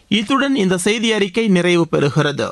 இத்துடன் இந்த செய்தி அறிக்கை நிறைவு பெறுகிறது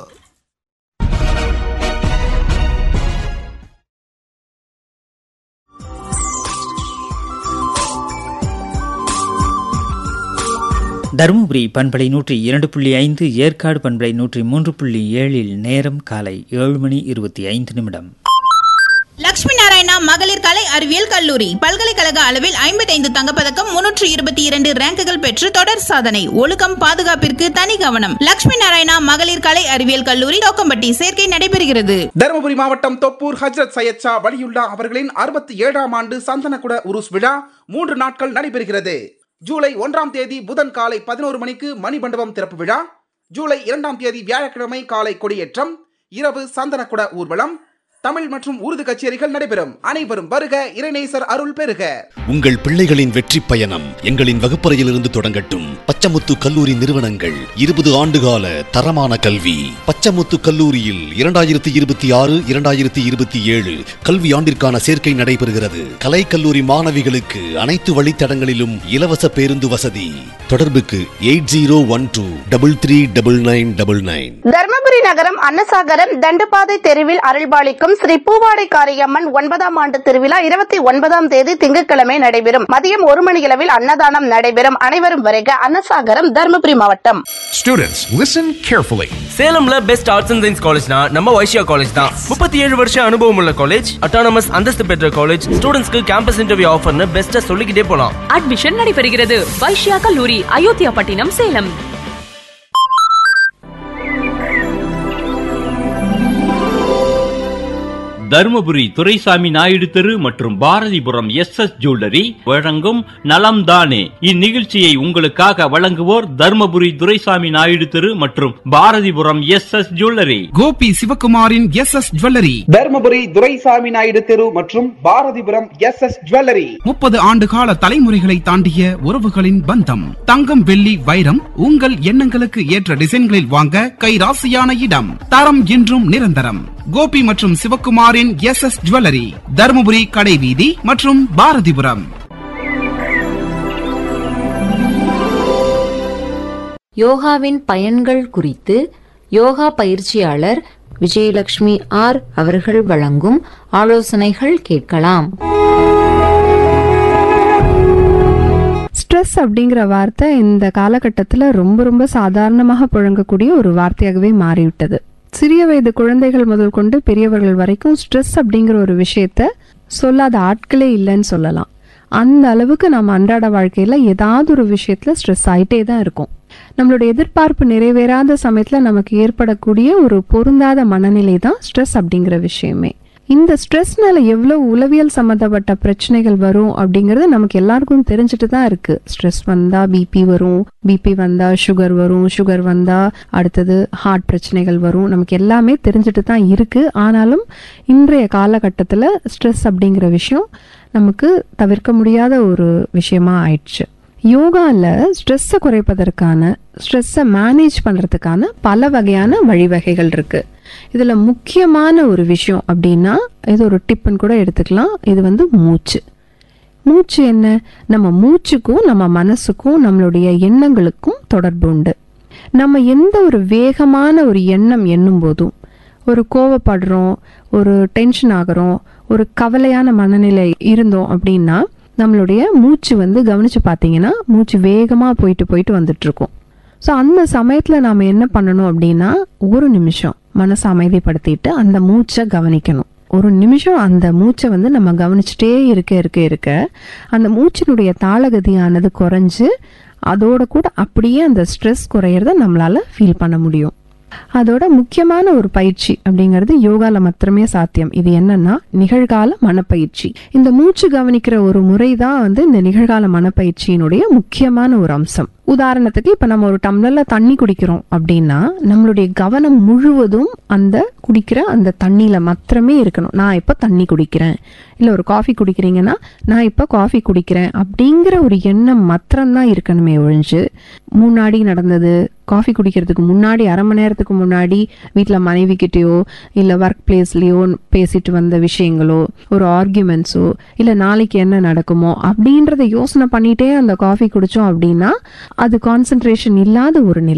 தருமபுரி பண்பலை நூற்றி இரண்டு புள்ளி ஐந்து ஏற்காடு பண்பலை நூற்றி மூன்று புள்ளி ஏழில் நேரம் காலை ஏழு மணி இருபத்தி ஐந்து நிமிடம் லட்சுமி நாராயணா மகளிர் கலை அறிவியல் கல்லூரி பல்கலைக்கழக அளவில் ஐம்பத்தைந்து தங்கப்பதக்கம் முன்னூற்று இருபத்தி இரண்டு ரேங்குகள் பெற்று தொடர் சாதனை ஒழுக்கம் பாதுகாப்பிற்கு தனி கவனம் லட்சுமி நாராயணா மகளிர் கலை அறிவியல் கல்லூரி தோக்கம்பட்டி சேர்க்கை நடைபெறுகிறது தருமபுரி மாவட்டம் தொப்பூர் ஹஜ்ரத் சையத் ஷா வலியுல்லா அவர்களின் அறுபத்தி ஏழாம் ஆண்டு சந்தனக்குட உருஸ் விழா மூன்று நாட்கள் நடைபெறுகிறது ஜூலை ஒன்றாம் தேதி புதன் காலை பதினோரு மணிக்கு மணிமண்டபம் திறப்பு விழா ஜூலை இரண்டாம் தேதி வியாழக்கிழமை காலை கொடியேற்றம் இரவு சந்தனக்குட ஊர்வலம் தமிழ் மற்றும் உருது கச்சேரிகள் நடைபெறும் அனைவரும் வருக இறைநேசர் அருள் பெறுக உங்கள் பிள்ளைகளின் வெற்றி பயணம் எங்களின் வகுப்பறையிலிருந்து தொடங்கட்டும் பச்சமுத்து கல்லூரி நிறுவனங்கள் இருபது ஆண்டுகால தரமான கல்வி பச்சமுத்து கல்லூரியில் இரண்டாயிரத்தி இருபத்தி ஆறு இரண்டாயிரத்தி இருபத்தி ஏழு கல்வி ஆண்டிற்கான சேர்க்கை நடைபெறுகிறது கலை கல்லூரி மாணவிகளுக்கு அனைத்து வழித்தடங்களிலும் இலவச பேருந்து வசதி தொடர்புக்கு eight zero one two double three double nine double nine Dharmapuri நகரம் அன்னசாகரம் தண்டுபாதை தெருவில் அருள்பாலிக்கும் ஸ்ரீ பூவாடை காரியம்மன் ஒன்பதாம் ஆண்டு திருவிழா இருபத்தி ஒன்பதாம் தேதி திங்கட்கிழமை நடைபெறும் மதியம் ஒரு மணியளவில் அன்னதானம் நடைபெறும் அனைவரும் வருக அன்னசாகரம் தர்மபுரி மாவட்டம் Students, listen carefully. சேலம்ல பெஸ்ட் ஆர்ட்ஸ் அண்ட் சயின்ஸ் காலேஜ்னா நம்ம வைஷ்யா காலேஜ் தான் முப்பத்தி ஏழு வருஷம் அனுபவம் உள்ள காலேஜ் அட்டானமஸ் அந்தஸ்து பெற்ற காலேஜ் ஸ்டூடெண்ட்ஸ்க்கு கேம்பஸ் இன்டர்வியூ ஆஃபர்னு பெஸ்ட்டா சொல்லிக்கிட்டே போலாம் அட்மிஷன் நடைபெறுகிறது வைஷ்யா கல்லூரி அயோத்தியா பட்டினம் சேலம் தருமபுரி துரைசாமி நாயுடு தெரு மற்றும் பாரதிபுரம் எஸ் எஸ் ஜுவல்லரி வழங்கும் நலம் தானே இந்நிகழ்ச்சியை உங்களுக்காக வழங்குவோர் தருமபுரி துரைசாமி நாயுடு தெரு மற்றும் Bharathipuram S S jewellery Gopi சிவகுமாரின் S S jewellery Dharmapuri Duraisamy Naidu தெரு மற்றும் பாரதிபுரம் எஸ் எஸ் ஜுவல்லரி முப்பது ஆண்டு கால தலைமுறைகளை தாண்டிய உறவுகளின் பந்தம் தங்கம் வெள்ளி வைரம் உங்கள் எண்ணங்களுக்கு ஏற்ற டிசைன்களில் வாங்க கைராசியான இடம் தரம் என்றும் நிரந்தரம் கோபி மற்றும் சிவகுமாரின் எஸ் எஸ் ஜுவல்லரி தருமபுரி கடைவீதி மற்றும் பாரதிபுரம் யோகாவின் பயன்கள் குறித்து யோகா பயிற்சியாளர் விஜயலட்சுமி ஆர் அவர்கள் வழங்கும் ஆலோசனைகள் கேட்கலாம் ஸ்ட்ரெஸ் அப்படிங்கிற வார்த்தை இந்த காலகட்டத்தில் ரொம்ப ரொம்ப சாதாரணமாக புழங்கக்கூடிய ஒரு வார்த்தையாகவே மாறிவிட்டது சிறிய வயது குழந்தைகள் முதல் கொண்டு பெரியவர்கள் வரைக்கும் ஸ்ட்ரெஸ் அப்படிங்கிற ஒரு விஷயத்த சொல்லாத ஆட்களே இல்லைன்னு சொல்லலாம் அந்த அளவுக்கு நம்ம அன்றாட வாழ்க்கையில ஏதாவது ஒரு விஷயத்துல ஸ்ட்ரெஸ் ஆயிட்டே தான் இருக்கும் நம்மளோட எதிர்பார்ப்பு நிறைவேறாத சமயத்துல நமக்கு ஏற்படக்கூடிய ஒரு பொருந்தாத மனநிலை தான் ஸ்ட்ரெஸ் அப்படிங்கிற விஷயமே இந்த ஸ்ட்ரெஸ்னால எவ்வளவு உளவியல் சம்மந்தப்பட்ட பிரச்சனைகள் வரும் அப்படிங்கிறது நமக்கு எல்லாருக்கும் தெரிஞ்சுட்டு தான் இருக்கு ஸ்ட்ரெஸ் வந்தா பிபி வரும் பிபி வந்தா சுகர் வரும் சுகர் வந்தா அடுத்தது ஹார்ட் பிரச்சனைகள் வரும் நமக்கு எல்லாமே தெரிஞ்சுட்டு தான் இருக்கு ஆனாலும் இன்றைய காலகட்டத்தில் ஸ்ட்ரெஸ் அப்படிங்கிற விஷயம் நமக்கு தவிர்க்க முடியாத ஒரு விஷயமா ஆயிடுச்சு யோகாவில் ஸ்ட்ரெஸ்ஸை குறைப்பதற்கான ஸ்ட்ரெஸ்ஸை மேனேஜ் பண்ணுறதுக்கான பல வகையான வழிவகைகள் இருக்கு இதில் முக்கியமான ஒரு விஷயம் அப்படின்னா இது ஒரு டிப்புன்னு கூட எடுத்துக்கலாம் இது வந்து மூச்சு மூச்சு என்ன நம்ம மூச்சுக்கும் நம்ம மனசுக்கும் நம்மளுடைய எண்ணங்களுக்கும் தொடர்பு உண்டு நம்ம எந்த ஒரு வேகமான ஒரு எண்ணம் எண்ணும் போதும் ஒரு கோவப்படுறோம் ஒரு டென்ஷன் ஆகிறோம் ஒரு கவலையான மனநிலை இருந்தோம் அப்படின்னா நம்மளுடைய மூச்சு வந்து கவனிச்சு பார்த்தீங்கன்னா மூச்சு வேகமாக போயிட்டு போயிட்டு வந்துட்டு இருக்கும் ஸோ அந்த சமயத்தில் நாம் என்ன பண்ணணும் அப்படின்னா ஒரு நிமிஷம் மனசை அமைதிப்படுத்திட்டு அந்த மூச்சை கவனிக்கணும் ஒரு நிமிஷம் அந்த மூச்சை வந்து நம்ம கவனிச்சுட்டே இருக்க இருக்க இருக்க அந்த மூச்சினுடைய தாளகதியானது குறைஞ்சு அதோட கூட அப்படியே அந்த ஸ்ட்ரெஸ் குறையிறத நம்மளால ஃபீல் பண்ண முடியும் அதோட முக்கியமான ஒரு பயிற்சி அப்படிங்கிறது யோகால மாத்திரமே சாத்தியம் இது என்னன்னா நிகழ்கால மனப்பயிற்சி இந்த மூச்சு கவனிக்கிற ஒரு முறை தான் வந்து இந்த நிகழ்கால மனப்பயிற்சியினுடைய முக்கியமான ஒரு அம்சம் உதாரணத்துக்கு இப்ப நம்ம ஒரு டம்ளர்ல தண்ணி குடிக்கிறோம் அப்படின்னா நம்மளுடைய கவனம் முழுவதும் அந்த குடிக்கிற அந்த தண்ணியில மாத்திரமே இருக்கணும் நான் இப்ப தண்ணி குடிக்கிறேன் இல்ல ஒரு காஃபி குடிக்கிறீங்கன்னா நான் இப்ப காஃபி குடிக்கிறேன் அப்படிங்கிற ஒரு எண்ணம் மாத்திரம்தான் இருக்கணுமே ஒழிஞ்சு முன்னாடி நடந்தது காஃபி குடிக்கிறதுக்கு முன்னாடி அரை மணி நேரத்துக்கு முன்னாடி வீட்டில் மனைவி கிட்டேயோ இல்லை ஒர்க் பிளேஸ்லேயோ பேசிட்டு வந்த விஷயங்களோ ஒரு ஆர்கியூமெண்ட்ஸோ இல்லை நாளைக்கு என்ன நடக்குமோ அப்படின்றத யோசனை பண்ணிட்டே அந்த காஃபி குடித்தோம் அப்படின்னா அது கான்சென்ட்ரேஷன் இல்லாத ஒரு நிலை